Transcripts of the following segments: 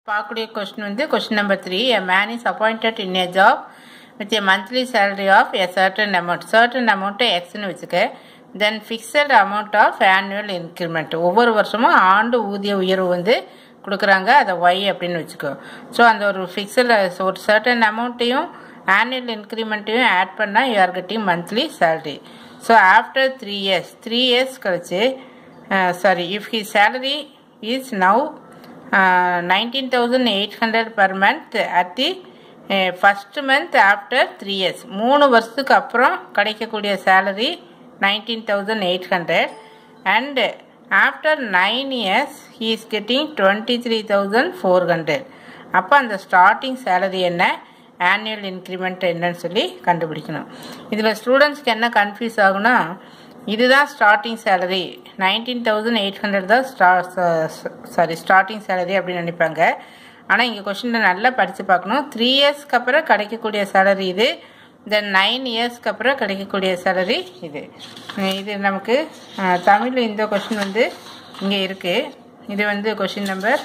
பார்க்கக்கூடிய கொஸ்டின் வந்து question number three a man is appointed in a job with a monthly salary of a certain amount certain அமௌண்ட்டை எக்ஸ்னு வச்சுக்க then fixed amount of annual increment ஒவ்வொரு வருஷமும் ஆண்டு ஊதிய உயர்வு வந்து கொடுக்குறாங்க அதை ஒய் அப்படின்னு வச்சுக்கோ ஸோ அந்த ஒரு ஃபிக்ஸட் ஒரு சர்டன் அமௌண்ட்டையும் ஆனுவல் இன்க்ரிமெண்ட்டையும் ஆட் பண்ணால் you are getting monthly salary so after three years three years கழிச்சு sorry if he salary is now nineteen thousand eight hundred per month at the first month after three years மூணு வருஷத்துக்கு அப்புறம் கிடைக்கக்கூடிய salary nineteen thousand eight hundred and after nine years he is getting twenty three thousand four hundred அப்போ அந்த starting salary என்ன annual increment என்னன்னு சொல்லி கண்டுபிடிக்கணும் இதில் ஸ்டூடெண்ட்ஸ்க்கு என்ன கன்ஃபியூஸ் ஆகுனா இதுதான் starting salary nineteen thousand eight hundred தான் ஸ்டா சாரி ஸ்டார்டிங் சேலரி அப்படின்னு நினைப்பாங்க ஆனால் இங்கே கொஷினில் நல்லா படித்து பார்க்கணும் த்ரீ இயர்ஸ்க்கு அப்புறம் கிடைக்கக்கூடிய சேலரி இது தென் நைன் இயர்ஸ்க்கு அப்புறம் கிடைக்கக்கூடிய சேலரி இது இது நமக்கு தமிழில் இந்த கொஷின் வந்து இங்கே இருக்குது இது வந்து கொஷின் நம்பர்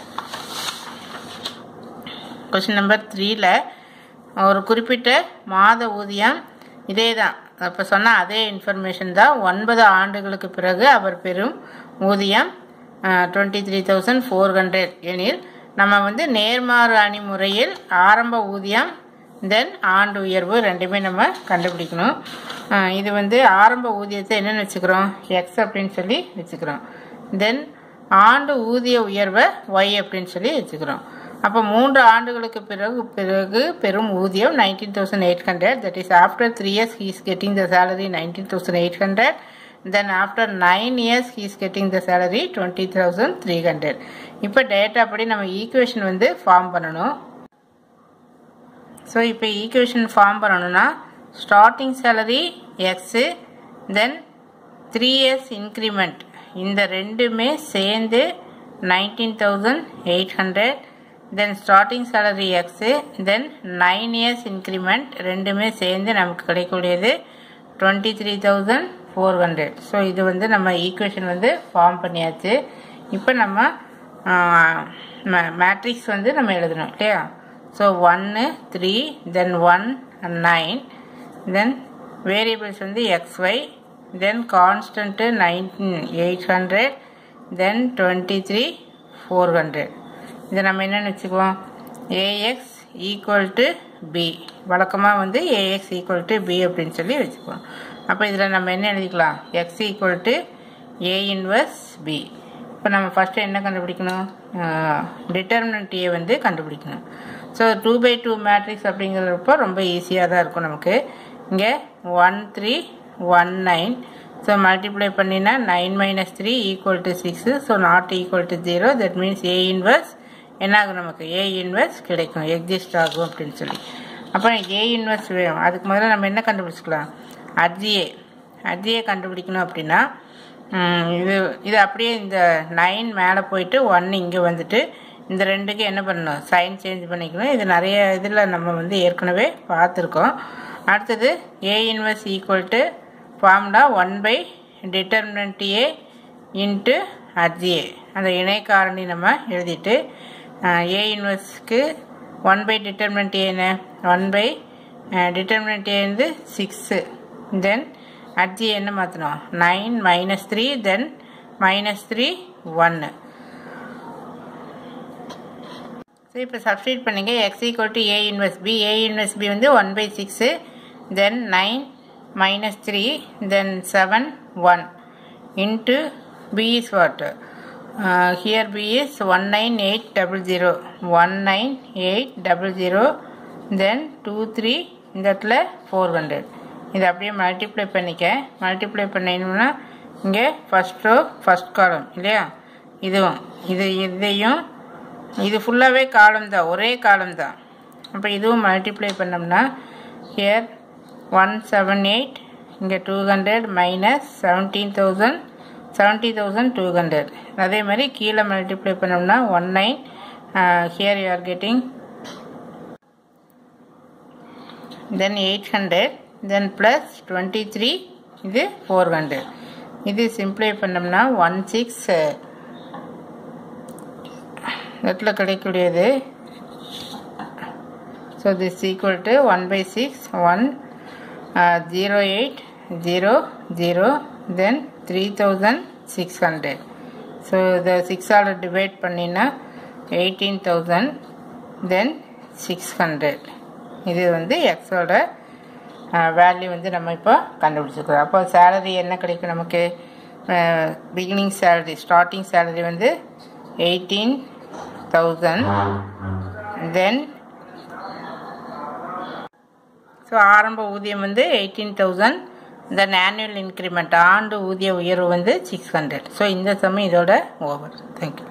கொஷின் நம்பர் த்ரீல ஒரு குறிப்பிட்ட மாத ஊதியம் இதே தான் அப்போ சொன்ன அதே இன்ஃபர்மேஷன் தான் ஒன்பது ஆண்டுகளுக்கு பிறகு அவர் பெறும் ஊதியம் twenty three thousand four hundred எனில் நம்ம வந்து நேர்மாறு அணி முறையில் ஆரம்ப ஊதியம் தென் ஆண்டு உயர்வு ரெண்டுமே நம்ம கண்டுபிடிக்கணும் இது வந்து ஆரம்ப ஊதியத்தை என்னென்னு வச்சுக்கிறோம் எக்ஸ் அப்படின்னு சொல்லி வச்சுக்கிறோம் தென் ஆண்டு ஊதிய உயர்வை ஒய் அப்படின்னு சொல்லி வச்சுக்கிறோம் அப்போ மூன்று ஆண்டுகளுக்கு பிறகு பிறகு பெரும் ஊதியம் nineteen thousand eight hundred that is after three years he is getting the salary nineteen thousand eight hundred then after nine years he is getting the salary twenty thousand three hundred இப்போ data படி நம்ம equation வந்து form பண்ணணும் so இப்போ equation form பண்ணணும்னா starting salary x then three years increment இந்த ரெண்டுமே சேர்ந்து nineteen thousand eight hundred then starting salary x then nine years increment ரெண்டுமே சேர்ந்து நமக்கு கிடைக்கக்கூடியது twenty three thousand four hundred so இது வந்து நம்ம ஈக்குவேஷன் வந்து ஃபார்ம் பண்ணியாச்சு இப்போ நம்ம மேட்ரிக்ஸ் வந்து நம்ம எழுதணும் இல்லையா ஸோ ஒன்று three then one nine then variables வந்து x y then constant nineteen eight hundred then twenty three four hundred இதை நம்ம என்னென்னு வச்சுக்குவோம் ஏஎக்ஸ் ஈக்குவல் டு பி வழக்கமாக வந்து ஏஎக்ஸ் ஈக்குவல் டு பி அப்படின்னு சொல்லி வச்சுக்குவோம் அப்போ இதில் நம்ம என்ன எழுதிக்கலாம் x equal to A inverse B இப்போ நம்ம ஃபஸ்ட்டு என்ன கண்டுபிடிக்கணும் டிட்டர்மினன்ட் ஏ வந்து கண்டுபிடிக்கணும் so two by two matrix அப்படிங்கிறப்போ ரொம்ப ஈஸியாக தான் இருக்கும் நமக்கு இங்கே one three one nine so multiply பண்ணினா nine minus three equal to six so not equal to zero that means A inverse என்ன ஆகும் நமக்கு ஏ இன்வர்ஸ் கிடைக்கும் எக்ஸிஸ்ட் ஆகும் அப்படின்னு சொல்லி அப்புறம் ஏ இன்வர்ஸ் வேணும் அதுக்கு முதல்ல நம்ம என்ன கண்டுபிடிச்சிக்கலாம் அர்ஜிஏ அர்ஜிஏ கண்டுபிடிக்கணும் அப்படின்னா இது இது அப்படியே இந்த நைன் மேலே போயிட்டு ஒன் இங்கே வந்துட்டு இந்த ரெண்டுக்கு என்ன பண்ணணும் சைன் சேஞ்ச் பண்ணிக்கணும் இது நிறைய இதில் நம்ம வந்து ஏற்கனவே பார்த்துருக்கோம் அடுத்தது A inverse equal to formula one by determinant A into அர்ஜிஏ அந்த இணை காரணி நம்ம எழுதிட்டு ஏ இன்வர்ஸ்க்கு ஒன் பை டிட்டர்மினன்ட் ஏன்னு ஒன் பை டிட்டர்மினன்ட் ஏ வந்து சிக்ஸு தென் அர்ஜிஏ என்ன மாற்றணும் nine minus three then minus three ஒன்று ஸோ இப்போ சப்ஸ்டியூட் பண்ணிங்க x equal to A inverse B A inverse B வந்து one by six then nine minus three then seven one into B is what here B is one nine eight double zero one nine eight double zero then two three இந்த இடத்துல four hundred இதை அப்படியே multiply பண்ணிக்க multiply பண்ணினோம்னா இங்கே first row first காலம் இல்லையா இதுவும் இது இதையும் இது ஃபுல்லாகவே காலம் தான் ஒரே காலம் தான் அப்போ இதுவும் மல்டிப்ளை பண்ணோம்னா ஹியர் ஒன் செவன் எயிட் இங்கே two hundred minus seventeen thousand seventy thousand two hundred அதே மாதிரி கீழே மல்டிப்ளை பண்ணோம்னா one nine here you are getting then eight hundred then plus twenty three இது ஃபோர் ஹண்ட்ரட் இது சிம்ப்ளை பண்ணோம்னா one six நெட்டில் கிடைக்கக்கூடியது so this equal to one by six one zero eight zero zero then three thousand six hundred so இதை சிக்ஸால் divide பண்ணினா eighteen thousand தென் six hundred இது வந்து எக்ஸோட வேல்யூ வந்து நம்ம இப்போ கண்டுபிடிச்சிருக்கிறோம் அப்போ சேலரி என்ன கிடைக்கும் நமக்கு பிகினிங் சேலரி ஸ்டார்டிங் சேலரி வந்து எயிட்டீன் தௌசண்ட் தென் ஸோ ஆரம்ப ஊதியம் வந்து eighteen thousand then annual increment ஆண்டு ஊதிய உயர்வு வந்து சிக்ஸ் ஹண்ட்ரட் ஸோ இந்த சமயம் இதோட ஓவர் தேங்க்யூ